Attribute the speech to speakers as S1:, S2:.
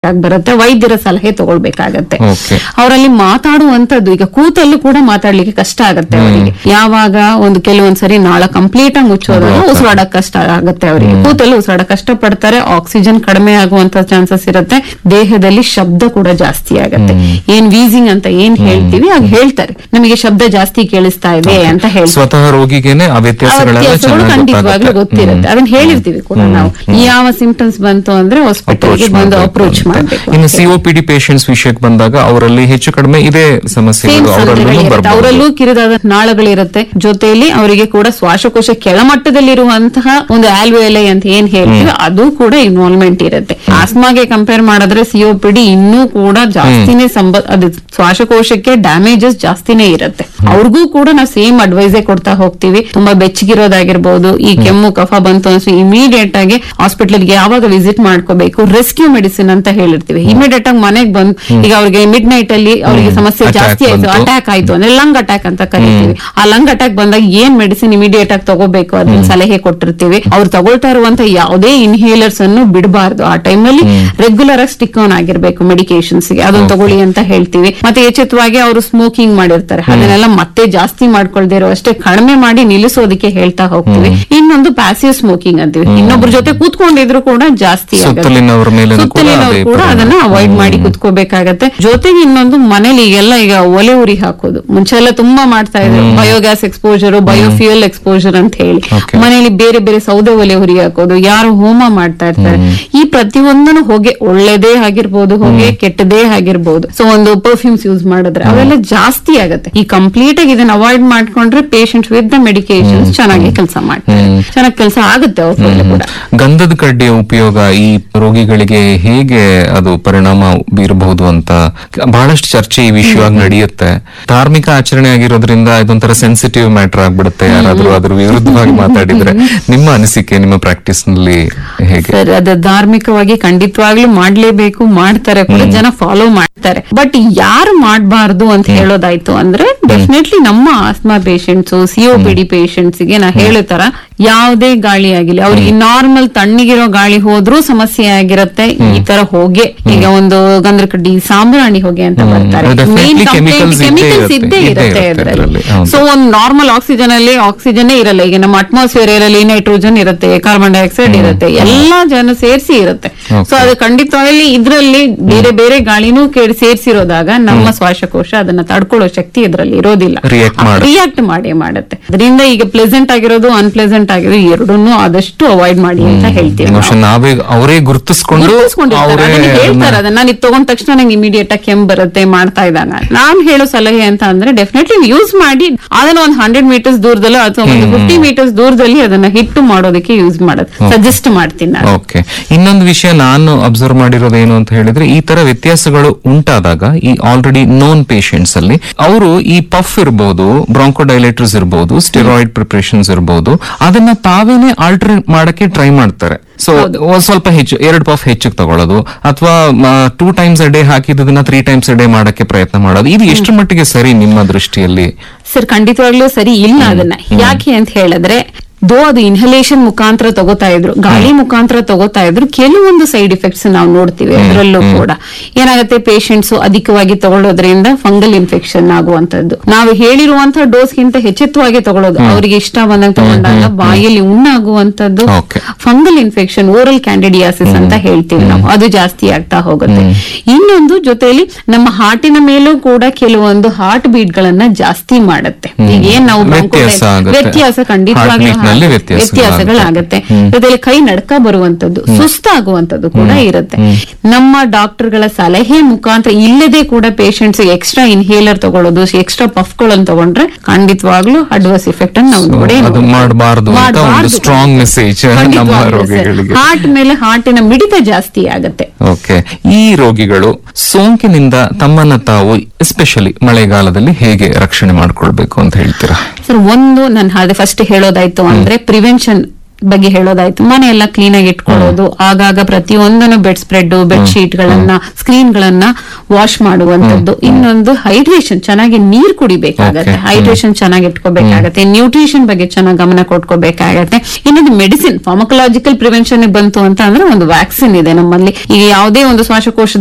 S1: ಆಗ್ ಬರುತ್ತೆ ವೈದ್ಯರ ಸಲಹೆ ತಗೊಳ್ಬೇಕಾಗತ್ತೆ
S2: Okay.
S1: ಅವರಲ್ಲಿ ಮಾತಾಡುವಂತದ್ದು ಈಗ ಕೂತಲ್ಲೂ ಕೂಡ ಮಾತಾಡ್ಲಿಕ್ಕೆ ಕಷ್ಟ ಆಗತ್ತೆ ಅವರಿಗೆ ಯಾವಾಗ ಒಂದು ಕೆಲವೊಂದ್ಸರಿ ನಾಳ ಕಂಪ್ಲೀಟ್ ಆಗಿ ಮುಚ್ಚೋದಾಗ ಉಸಿರಾಡಕ್ ಕಷ್ಟ ಆಗತ್ತೆ ಅವರಿಗೆ ಕೂತಲ್ಲಿ ಉಸಿರಾಡ ಕಷ್ಟ ಪಡ್ತಾರೆ ಆಕ್ಸಿಜನ್ ಕಡಿಮೆ ಆಗುವಂತ ಚಾನ್ಸಸ್ ಇರುತ್ತೆ ದೇಹದಲ್ಲಿ ಶಬ್ದ ಕೂಡ ಜಾಸ್ತಿ ಆಗತ್ತೆ ಏನ್ ವೀಸಿಂಗ್ ಅಂತ ಏನ್ ಹೇಳ್ತೀವಿ ಆಗ ಹೇಳ್ತಾರೆ ನಮಗೆ ಶಬ್ದ ಜಾಸ್ತಿ ಕೇಳಿಸ್ತಾ ಇದೆ ಅಂತ ಹೇಳ್ತಾರೆ
S2: ಸ್ವತಃ ರೋಗಿಗೇನೆ ಆ
S1: ಆ
S2: ವ್ಯತ್ಯಾಸಗಳೆಲ್ಲ
S1: ವ್ಯತ್ಯಾಸಗಳು
S2: ಚೆನ್ನಾಗಿ
S1: ಖಂಡಿತವಾಗ್ಲೂ
S2: ಗೊತ್ತಾಗುತ್ತೆ.
S1: ಗೊತ್ತಿರುತ್ತೆ ಅದನ್ನ ಹೇಳಿರ್ತೀವಿ ಕೂಡ ನಾವು ಯಾವ ಸಿಂಪ್ಟಮ್ಸ್ ಬಂತು ಅಂದ್ರೆ ಹಾಸ್ಪಿಟಲ್ಗೆ
S2: Approach
S1: ಬಂದು
S2: ಮಾಡ್ಬೇಕು
S1: ಅಪ್ರೋಚ್
S2: ಅಂತ.
S1: ಮಾಡಬೇಕು
S2: ಇನ್ನು ಸಿಒಪಿಡಿ ಪೇಷಂಟ್ಸ್ ವಿಷಯಕ್ಕೆ ಬಂದಾಗ ಅವರಲ್ಲಿ ಹೆಚ್ಚು ಕಡಿಮೆ ಇದೇ ಸಮಸ್ಯೆಗಳು ಅವರಲ್ಲೂ ಬರಬಹುದು
S1: ಅವರಲ್ಲೂ ಕಿರಿದಾದ ನಾಳಗಳಿರುತ್ತೆ ಜೊತೆಯಲ್ಲಿ ಅವರಿಗೆ ಕೂಡ ಶ್ವಾಸಕೋಶ ಕೆಳಮಟ್ಟದಲ್ಲಿರುವಂತಹ ಒಂದು ಆಲ್ವೆಲೆ ಅಂತ ಏನ್ ಹೇಳ್ತೀವಿ ಅದು ಕೂಡ ಇನ್ವಾಲ್ವ್ಮೆಂಟ್ ಇರುತ್ತೆ ಆಸ್ಮಾಗೆ ಕಂಪೇರ್ ಮಾಡಿದ್ರೆ ಸಿಒಪಿಡಿ ಇನ್ನೂ ಕೂಡ ಜಾಸ್ತಿನೇ ಸಂಬ ಅದು ಶ್ವಾಸಕೋಶಕ್ಕೆ ಡ್ಯಾಮೇಜಸ್ ಜಾಸ್ತಿನೇ ಇರುತ್ತೆ ಅವ್ರಿಗೂ ಕೂಡ ನಾವು ಸೇಮ್ ಅಡ್ವೈಸೇ ಕೊಡ್ತಾ ಹೋಗ್ತೀವಿ ತುಂಬಾ ಬೆಚ್ಚಗಿರೋದಾಗಿರ್ಬೋದು ಈ ಕೆಮ್ಮು ಕಫ ಬಂತು ಅನ್ಸು ಇಮಿಡಿಯೇಟ್ ಆಗಿ ಹಾಸ್ಪಿಟಲ್ಗೆ ಯಾವಾಗ ವಿಸಿಟ್ ಮಾಡ್ಕೋಬೇಕು ರೆಸ್ಕ್ಯೂ ಮೆಡಿಸಿನ್ ಅಂತ ಹೇಳಿರ್ತೀವಿ ಇಮಿಡಿಯೇಟ್ ಆಗಿ ಮನೆಗೆ ಬಂದು ಈಗ ಅವ್ರಿಗೆ ಮಿಡ್ ನೈಟ್ ಅಲ್ಲಿ ಅವರಿಗೆ ಸಮಸ್ಯೆ
S2: Attack
S1: ಜಾಸ್ತಿ ಆಯ್ತು
S2: ಬಂತು.
S1: ಅಟ್ಯಾಕ್ ಆಯ್ತು ಅಂದ್ರೆ ಲಂಗ್ ಅಟ್ಯಾಕ್ ಅಂತ ಕರಿತೀವಿ ಆ ಲಂಗ್ ಅಟ್ಯಾಕ್ ಬಂದಾಗ ಏನ್ ಮೆಡಿಸಿನ್ ಇಮಿಡಿಯೇಟ್ ಆಗಿ ತಗೋಬೇಕು ಅದನ್ನ ಸಲಹೆ ಕೊಟ್ಟಿರ್ತೀವಿ ಅವ್ರು ತಗೊಳ್ತಾ ಇರುವಂತ ಯಾವುದೇ ಇನ್ಹೇಲರ್ಸ್ ಅನ್ನು ಬಿಡಬಾರ್ದು ಆ ಟೈಮಲ್ಲಿ ರೆಗ್ಯುಲರ್ ಆಗಿ ಸ್ಟಿಕ್ ಆನ್ ಆಗಿರ್ಬೇಕು ಮೆಡಿಕೇಶನ್ಸ್ ಗೆ ಅದನ್ನ ತಗೊಳ್ಳಿ ಅಂತ ಹೇಳ್ತೀವಿ ಮತ್ತೆ ಎಚ್ಚೆತ್ತವಾಗಿ ಅವರು ಸ್ಮೋಕಿಂಗ್ ಮಾಡಿರ್ತಾರೆ ಅದನ್ನೆಲ್ಲ ಮತ್ತೆ ಜಾಸ್ತಿ ಮಾಡ್ಕೊಳ್ದೇ ಇರೋ ಅಷ್ಟೇ ಕಡಿಮೆ ಮಾಡಿ ನಿಲ್ಲಿಸೋದಕ್ಕೆ ಹೇಳ್ತಾ ಹೋಗ್ತೀವಿ ಇನ್ನೊಂದು ಪ್ಯಾಸಿವ್ ಸ್ಮೋಕಿಂಗ್ ಅಂತೀವಿ ಇನ್ನೊಬ್ರ ಜೊತೆ ಕೂತ್ಕೊಂಡಿದ್ರು ಕೂಡ ಜಾಸ್ತಿ ಆಗುತ್ತೆ.
S2: ಸುತ್ತಲಿನವ್ರ ಮೇಲೇನೂ ಕೂಡ
S1: ಸುತ್ತಲಿನವ್ರು
S2: ಅದೇ
S1: ಕೂಡ
S2: ಪರಿಣಾಮ.
S1: ಅದನ್ನ ಅವಾಯ್ಡ್ ಮಾಡಿ ಕುತ್ಕೋಬೇಕಾಗತ್ತೆ ಜೊತೆಗೆ ಇನ್ನೊಂದು ಮನೇಲಿ ಈಗೆಲ್ಲ ಈಗ ಒಲೆ ಉರಿ ಹಾಕೋದು ಮುಂಚೆ ಎಲ್ಲ ತುಂಬಾ ಮಾಡ್ತಾ ಇದ್ರು ಬಯೋಗ್ಯಾಸ್ ಎಕ್ಸ್ಪೋಜರ್ ಬಯೋಫ್ಯೂಯಲ್ ಎಕ್ಸ್ಪೋಜರ್ ಅಂತ ಹೇಳಿ
S2: Okay.
S1: ಮನೆಯಲ್ಲಿ ಬೇರೆ ಬೇರೆ ಸೌದೆ ಒಲೆ ಉರಿ ಹಾಕೋದು ಯಾರು ಹೋಮ ಮಾಡ್ತಾ ಇರ್ತಾರೆ ಈ ಪ್ರತಿಯೊಂದನ್ನು ಹೊಗೆ ಒಳ್ಳೇದೇ ಆಗಿರ್ಬೋದು ಹೊಗೆ ಕೆಟ್ಟದೇ ಆಗಿರ್ಬೋದು ಸೊ ಒಂದು ಪರ್ಫ್ಯೂಮ್ಸ್ ಯೂಸ್ ಮಾಡಿದ್ರೆ ಅವೆಲ್ಲ ಜಾಸ್ತಿ ಆಗತ್ತೆ ಈ ಕಂಪ್ಲೀಟ್ ಆಗಿ ಇದನ್ನ ಅವಾಯ್ಡ್ ಮಾಡ್ಕೊಂಡ್ರೆ ಪೇಷಂಟ್ಸ್ ವಿತ್ ದ ಮೆಡಿಕೇಶನ್ಸ್ ಚೆನ್ನಾಗಿ ಕೆಲಸ ಮಾಡ್ತಾರೆ ಚೆನ್ನಾಗಿ ಕೆಲಸ ಆಗುತ್ತೆ ಅವ್ರ ಕೈಲಿ ಕೂಡ
S2: ಗಂಧದ ಕಡ್ಡಿಯ ಉಪಯೋಗ ಈ ರೋಗಿಗಳಿಗೆ ಹೇಗೆ ಅದು ಪರಿಣಾಮ ಬೀರಬಹುದು ಅಂತ ಬಹಳಷ್ಟು ಚರ್ಚೆ ಈ ವಿಷಯವಾಗಿ ನಡೆಯುತ್ತೆ ಧಾರ್ಮಿಕ ಆಚರಣೆ ಆಗಿರೋದ್ರಿಂದ ಇದೊಂಥರ ಸೆನ್ಸಿಟಿವ್ ಮ್ಯಾಟರ್ ಆಗ್ಬಿಡುತ್ತೆ ಯಾರಾದ್ರೂ ಅದ್ರ ವಿರುದ್ಧವಾಗಿ ಮಾತಾಡಿದ್ರೆ ನಿಮ್ಮ ಅನಿಸಿಕೆ ನಿಮ್ಮ ಪ್ರಾಕ್ಟೀಸ್ ನಲ್ಲಿ ಹೇಗೆ
S1: ಸರ್ ಅದು ಧಾರ್ಮಿಕವಾಗಿ ಖಂಡಿತವಾಗ್ಲೂ ಮಾಡ್ಲೇಬೇಕು ಮಾಡ್ತಾರೆ ಕೂಡ ಜನ ಫಾಲೋ ಮಾಡ್ತಾರೆ ಬಟ್ ಯಾರು ಮಾಡಬಾರ್ದು ಅಂತ ಹೇಳೋದಾಯ್ತು ಅಂದ್ರೆ ಡೆಫಿನೆಟ್ಲಿ ನಮ್ಮ ಆಸ್ಮಾ ಪೇಷಂಟ್ಸ್ ಸಿಒಪಿಡಿ ಪೇಷಂಟ್ಸ್ ಗೆ ನಾ ಹೇಳೋ ತರ ಯಾವುದೇ ಗಾಳಿ ಆಗಿಲ್ಲ ಅವ್ರಿಗೆ ನಾರ್ಮಲ್ ತಣ್ಣಗಿರೋ ಗಾಳಿ ಹೋದ್ರೂ ಸಮಸ್ಯೆ ಆಗಿರತ್ತೆ ಈ ತರ ಹೊಗೆ ಈಗ ಒಂದು ಗಂಧದ ಕಡ್ಡಿ ಸಾಂಬ್ರಾಣಿ ಹೊಗೆ ಅಂತ ಬರ್ತಾರೆ
S2: ಅದು definitely chemicals ಇದ್ದೇ
S1: ಕೆಮಿಕಲ್ಸ್
S2: ಇರುತ್ತೆ.
S1: ಇದ್ದೇ
S2: ಇದ್ದೇ
S1: ಇರುತ್ತೆ
S2: ಇರುತ್ತೆ
S1: ಅದರಲ್ಲಿ
S2: ಅದ್ರಲ್ಲಿ. ಹೌದು.
S1: ಸೊ ಒಂದು ನಾರ್ಮಲ್ ಆಕ್ಸಿಜನ್ ಅಲ್ಲಿ ಆಕ್ಸಿಜನ್ ಇರಲ್ಲ ಈಗ ನಮ್ಮ ಅಟ್ಮಾಸ್ಫಿಯರ್ ಅಲ್ಲಿ ನೈಟ್ರೋಜನ್ ಇರುತ್ತೆ ಕಾರ್ಬನ್ ಡೈಆಕ್ಸೈಡ್ ಇರುತ್ತೆ ಎಲ್ಲಾ ಜನ ಸೇರಿಸಿ ಇರುತ್ತೆ
S2: Okay.
S1: ಸೊ ಅದು ಖಂಡಿತವಾಗ್ಲಿ ಇದ್ರಲ್ಲಿ ಬೇರೆ ಬೇರೆ ಗಾಳಿನೂ ಕೇಳಿ ಸೇರಿಸಿರೋದಾಗ ನಮ್ಮ ಶ್ವಾಸಕೋಶ ಅದನ್ನ ತಡ್ಕೊಳ್ಳೋ ಶಕ್ತಿ ಇದ್ರಲ್ಲಿ ಇರೋದಿಲ್ಲ
S2: React ಮಾಡುತ್ತೆ.
S1: ರಿಯಾಕ್ಟ್ ಮಾಡೇ ಮಾಡುತ್ತೆ ಅದರಿಂದ ಈಗ ಪ್ಲೆಸೆಂಟ್ ಆಗಿರೋದು ಅನ್ಪ್ಲೆಸೆಂಟ್ ಆಗಿರೋದು ಎರಡನ್ನೂ ಆದಷ್ಟು ಅವಾಯ್ಡ್ ಮಾಡಿ ಅಂತ ಹೇಳ್ತೀವಿ ನಾವು.
S2: ಬಹುಶಃ ನಾವೇ ಅವರೇ ಗುರುತಿಸ್ಕೊಂಡು
S1: ಗುರುತಿಸ್ಕೊಂಡಿರ್ತಾರೆ.
S2: ಅವರೇ
S1: ಅದನ್ನ ಹೇಳ್ತಾರೆ
S2: ಅದನ್ನ-
S1: ಅದನ್ನ ನಾನು ಇದು ತಗೊಂಡ ತಕ್ಷಣ ನಂಗೆ ಇಮಿಡಿಯೇಟ್ ಆಗಿ ಕೆಮ್ಮು ಬರುತ್ತೆ ಮಾಡ್ತಾ ಇದ್ದಾನ ನಾನ್ ಹೇಳೋ ಸಲಹೆ ಅಂತ ಅಂದ್ರೆ ಡೆಫಿನೆಟ್ಲಿ ಯೂಸ್ ಮಾಡಿ ಅದನ್ನ ಒಂದು ಹಂಡ್ರೆಡ್ ಮೀಟರ್ಸ್ ದೂರದಲ್ಲೋ ಅಥವಾ ಒಂದು ಫಿಫ್ಟಿ ಮೀಟರ್ಸ್ ದೂರದಲ್ಲಿ ಅದನ್ನ ಹಿಟ್ಟು ಮಾಡೋದಕ್ಕೆ ಯೂಸ್ ಮಾಡೋದು ಸಜೆಸ್ಟ್ ಮಾಡ್ತೀನಿ ನಾನು
S2: ಓಕೆ ಇನ್ನೊಂದು ವಿಷಯ ನಾನು ಅಬ್ಸರ್ವ್ ಮಾಡಿರೋದು ಏನು ಅಂತ ಹೇಳಿದ್ರೆ ಈ ತರ ವ್ಯತ್ಯಾಸಗಳು ಉಂಟಾದಾಗ ಈ ಆಲ್ರೆಡಿ ನೋನ್ ಪೇಷಂಟ್ಸ್ ಅಲ್ಲಿ ಅವರು ಈ ಪಫ್ ಇರಬಹುದು ಬ್ರಾಂಕೋಡೈಲೇಟರ್ಸ್ ಇರಬಹುದು ಸ್ಟೆರಾಯ್ಡ್ ಪ್ರಿಪರೇಷನ್ಸ್ ಇರಬಹುದು ಅದನ್ನ ತಾವೇನೆ ಆಲ್ಟರ್ ಮಾಡಕ್ಕೆ ಟ್ರೈ ಮಾಡ್ತಾರೆ ಸೊ ಒಂದ್ ಸ್ವಲ್ಪ ಹೆಚ್ಚು ಎರಡು ಪಫ್ ಹೆಚ್ಚಿಗೆ ತಗೊಳ್ಳೋದು ಅಥವಾ ಟೂ ಟೈಮ್ಸ್ ಅ ಡೇ ಹಾಕಿದ್ದನ್ನ ತ್ರೀ ಟೈಮ್ಸ್ ಅ ಡೇ ಮಾಡಕ್ಕೆ ಪ್ರಯತ್ನ ಮಾಡೋದು ಇದು ಎಷ್ಟು ಮಟ್ಟಿಗೆ ಸರಿ ನಿಮ್ಮ ದೃಷ್ಟಿಯಲ್ಲಿ
S1: ಸರ್ ಖಂಡಿತವಾಗ್ಲೂ ಸರಿ ಇಲ್ಲ ಅದನ್ನ ಯಾಕೆ ಅಂತ ಹೇಳಿದ್ರೆ ದೋ ಅದು ಇನ್ಹಲೇಷನ್ ಮುಖಾಂತರ ತಗೋತಾ ಇದ್ರು ಗಾಳಿ ಮುಖಾಂತರ ತಗೋತಾ ಇದ್ರು ಕೆಲವೊಂದು ಸೈಡ್ ಎಫೆಕ್ಟ್ಸ್ ನಾವು ನೋಡ್ತೀವಿ ಅದರಲ್ಲೂ ಕೂಡ ಏನಾಗುತ್ತೆ ಪೇಷಂಟ್ಸ್ ಅಧಿಕವಾಗಿ ತಗೊಳ್ಳೋದ್ರಿಂದ ಫಂಗಲ್ ಇನ್ಫೆಕ್ಷನ್ ಆಗುವಂತದ್ದು ನಾವು ಹೇಳಿರುವಂತಹ ಡೋಸ್ ಗಿಂತ ಹೆಚ್ಚೆತ್ತವಾಗಿ ತಗೊಳ್ಳೋದು ಅವರಿಗೆ ಇಷ್ಟ ಬಂದಂಗೆ ತಗೊಂಡಾಗ ಬಾಯಲ್ಲಿ ಉಣ್ಣಾಗುವಂತದ್ದು
S2: Okay.
S1: Fungal infection oral candidiasis ಅಂತ ಹೇಳ್ತೀವಿ ನಾವು ಅದು ಜಾಸ್ತಿ ಆಗ್ತಾ ಹೋಗುತ್ತೆ ಇನ್ನೊಂದು ಜೊತೆಯಲ್ಲಿ ನಮ್ಮ ಹಾರ್ಟಿನ ಮೇಲೂ ಕೂಡ ಕೆಲವೊಂದು ಹಾರ್ಟ್ ಬೀಟ್ ಗಳನ್ನ ಜಾಸ್ತಿ ಮಾಡುತ್ತೆ ಈಗ ಏನ್ ನಾವು
S2: ವ್ಯತ್ಯಾಸ
S1: bronchodilatation-
S2: ಆಗುತ್ತೆ.
S1: ವ್ಯತ್ಯಾಸ ಖಂಡಿತವಾಗ್ಲೂ
S2: Heartbeat ನಲ್ಲಿ
S1: ಆಗುತ್ತೆ.
S2: ವ್ಯತ್ಯಾಸಗಳಾಗುತ್ತೆ.
S1: ವ್ಯತ್ಯಾಸಗಳಾಗುತ್ತೆ ಜೊತೆಲಿ ಕೈ ನಡ್ಕ ಬರುವಂತದ್ದು ಸುಸ್ತಾಗುವಂತದ್ದು ಕೂಡ ಇರುತ್ತೆ ನಮ್ಮ ಡಾಕ್ಟರ್ಗಳ ಸಲಹೆ ಮುಖಾಂತರ ಇಲ್ಲದೆ ಕೂಡ ಪೇಷಂಟ್ಸ್ ಎಕ್ಸ್ಟ್ರಾ ಇನ್ಹೇಲರ್ ತಗೊಳ್ಳೋದು ಎಕ್ಸ್ಟ್ರಾ ಪಫ್ ಗಳನ್ನು ತಗೊಂಡ್ರೆ ಖಂಡಿತವಾಗ್ಲೂ ಅಡ್ವರ್ಸ್ ಇಫೆಕ್ಟ್ ಅನ್ನು ನಾವು ನೋಡೇ
S2: ಅದು ಮಾಡಬಾರದು ಅಂತ ಒಂದು ಸ್ಟ್ರಾಂಗ್ ಮೆಸೇಜ್ ನಮ್ಮ ರೋಗಿಗಳಿಗೆ
S1: ಹಾರ್ಟ್ ಮೇಲೆ ಹಾರ್ಟಿನ ಮಿಡಿತ ಜಾಸ್ತಿ ಆಗುತ್ತೆ
S2: ಓಕೆ ಈ ರೋಗಿಗಳು ಸೋಂಕಿನಿಂದ ತಮ್ಮನ್ನ ತಾವು ಎಸ್ಪೆಷಲಿ ಮಳೆಗಾಲದಲ್ಲಿ ಹೇಗೆ ರಕ್ಷಣೆ ಮಾಡ್ಕೊಳ್ಬೇಕು ಅಂತ ಹೇಳ್ತೀರಾ
S1: ಸರ್ ಒಂದು ನಾನು ಅದೇ ಫಸ್ಟ್ ಹೇಳೋದಾಯ್ತು ಅಂದ್ರೆ ಪ್ರಿವೆನ್ಷನ್ ಬಗ್ಗೆ ಹೇಳೋದಾಯ್ತು ಮನೆ ಎಲ್ಲ ಕ್ಲೀನ್ ಆಗಿ ಇಟ್ಕೊಳ್ಳೋದು ಆಗಾಗ ಪ್ರತಿಯೊಂದನ್ನು ಬೆಡ್ ಸ್ಪ್ರೆಡ್ ಬೆಡ್ ಶೀಟ್ ಗಳನ್ನ ಸ್ಕ್ರೀನ್ ಗಳನ್ನ ವಾಶ್ ಮಾಡುವಂತದ್ದು ಇನ್ನೊಂದು ಹೈಡ್ರೇಷನ್ ಚೆನ್ನಾಗಿ ನೀರ್ ಕುಡಿಬೇಕಾಗತ್ತೆ
S2: Okay.
S1: ಹೈಡ್ರೇಷನ್ ಚೆನ್ನಾಗಿ ಇಟ್ಕೋಬೇಕಾಗತ್ತೆ ನ್ಯೂಟ್ರಿಷನ್ ಬಗ್ಗೆ ಚೆನ್ನಾಗಿ ಗಮನ ಕೊಟ್ಕೋಬೇಕಾಗತ್ತೆ ಇನ್ನೊಂದು ಮೆಡಿಸಿನ್ ಫಾರ್ಮಕಲಾಜಿಕಲ್ ಪ್ರಿವೆನ್ಷನ್ ಬಂತು ಅಂತ ಅಂದ್ರೆ ಒಂದು ವ್ಯಾಕ್ಸಿನ್ ಇದೆ ನಮ್ಮಲ್ಲಿ ಈಗ ಯಾವುದೇ ಒಂದು ಶ್ವಾಸಕೋಶದ